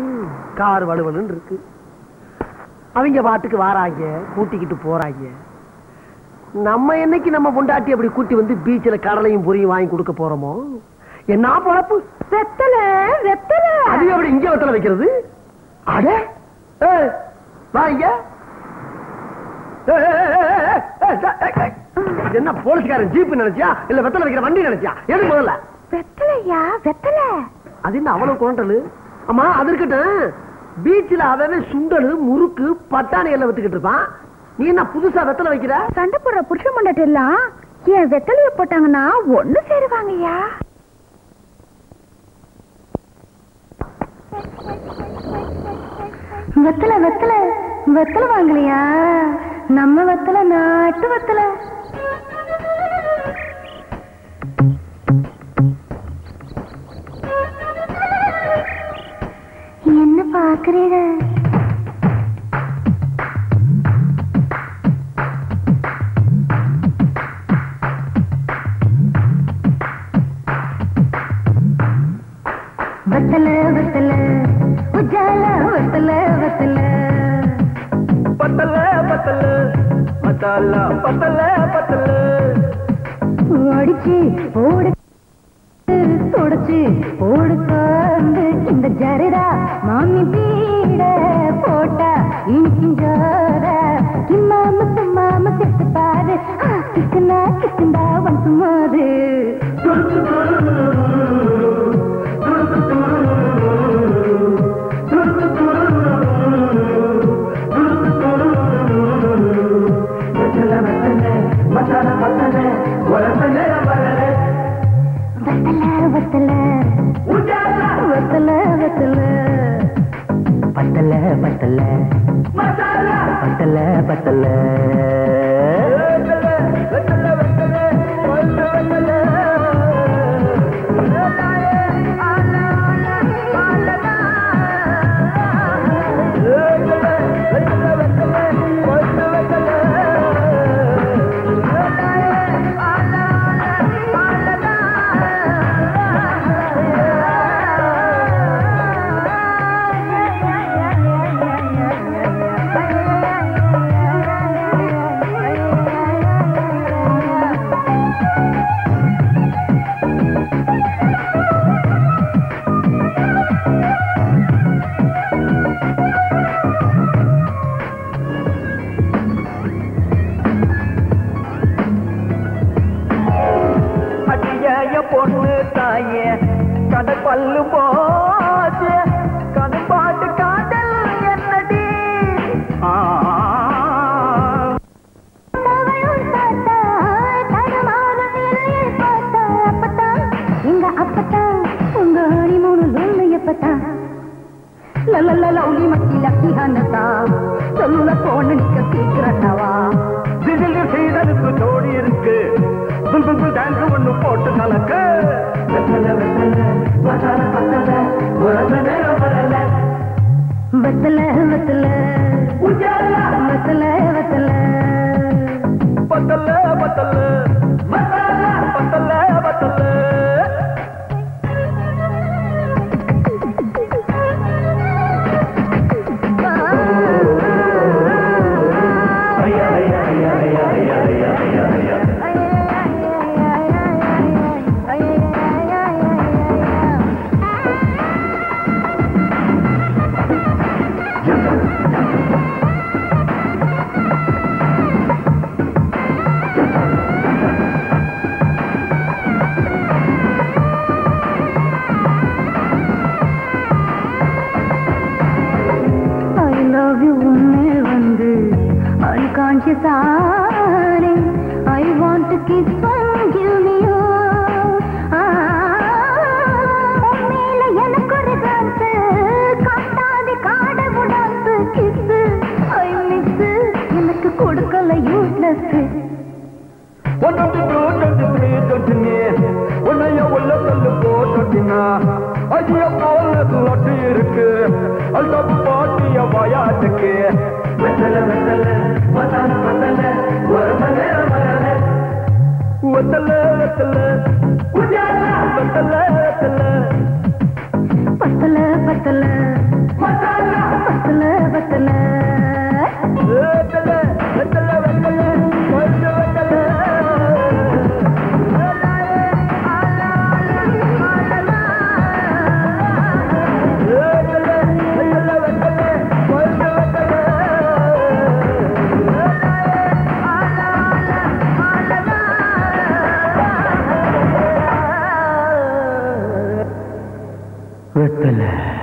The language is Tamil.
ம், கார் வலுவலுன்னு இருக்கு அவங்க பாட்டுக்கு வாராங்க கூட்டிக்கிட்டு போறாங்க நம்ம என்னைக்கு நம்ம பொண்டாட்டி அப்படி கூட்டி வந்து பீச்சில் கடலையும் பொரியும் வாங்கி கொடுக்க போறோமோ என்ன பொழப்பு வெத்தல வெத்தல அது எப்படி இங்க வெத்தலை வைக்கிறது அட ஏய், வா இங்க ஏய், ஏய், ஏய், ஏய், ஏய், ஏய், ஏய், ஏய். இது என்ன போலீஸ்காரன் ஜீப் நினைச்சியா இல்ல வெத்தலை வைக்கிற வண்டி நினைச்சியா எது முதல்ல வெத்தலையா வெத்தல அது என்ன அவ்வளவு குரண்டலு அம்மா அது இருக்கட்டும் பீச்சில் அவன் சுண்டல் முறுக்கு பட்டாணி எல்லாம் வித்துக்கிட்டு இருப்பான் நீ என்ன புதுசா வெத்தலை வைக்கிற சண்டை போடுற புருஷ மண்டாட்டி எல்லாம் என் வெத்தலைய போட்டாங்கன்னா ஒண்ணு சேருவாங்கய்யா வெத்தலை வெத்தலை வெத்தலை வாங்கலையா நம்ம வெத்தலை நாட்டு வெத்தலை என்ன பாக்குறீங்க வெத்தல வெத்தல உஜால வெத்தல வெத்தல பத்தல பத்தல மசாலா பத்தல பத்தல அடிச்சு போடு தொடச்சு போடு காந்து இந்த ஜரதா மாமி பீட போட்டா இனிக்கும் ஜோர கிம்மாம சும்மாம செத்து பாரு ஆ, கிக்குனா கிக்குண்டா வந்து சுமாரு மசாலா பத்தல உரசல வரல வெத்தல வெத்தல உஜாலா வெத்தல வெத்தல பத்தல பத்தல மசாலா பத்தல பத்தல வெத்தல வெத்தல வெத்தல வெத்தல வெத்தல அடியாய பொண்ணு தாயே கடை பல்லு போச்சு கண்பாட்டு காதல் என்னடி ஆ தவழும் தாத்தா, தடுமாறும் நிலையில் பார்த்தா, அப்பத்தான், எங்க அப்பத்தான், உங்க honeymoon லோலு எப்பத்தான்? லலல லௌலி மக்கி லக்கி ஹனதா, சொல்லுல போன நிக்க சீக்கிரட்டவா. திடீர்னு சீதனுக்கு தோடி இருக்கு புல் புல் புல் டான்ஸ் ஒண்ணு போட்டு கலக்கு வெத்தல வெத்தல மசாலா பத்தல உரச நேரம் வரல வெத்தல வெத்தல உஜாலா வெத்தல வெத்தல பத்தல பத்தல மசாலா பத்தல பத்தல ஐயா ஐயா ஐயா ஐயா ஐயா ஐயா ஐயா ஐயா I love you உன்மேல் வந்து unconscious ஆனேன் I want to kiss one give me you ஆ, உன் மேல எனக்கு ஒரு glance, காட்டாதே காடவு dance, kiss, I miss, எனக்கு கொடுக்கல useless One twenty two, twenty three, twenty nine. உன்னைய உள்ள சொல்லு போட்டுட்டினா ஐயா போல லட்டு இருக்கு அல்டாப் பாட்டிய வாயாட்டுக்கு வெத்தல வெத்தல மசாலா பத்தல உரச நேரம் வரல வெத்தல வெத்தல உஜாலா வெத்தல வெத்தல பத்தல பத்தல வெத்தலை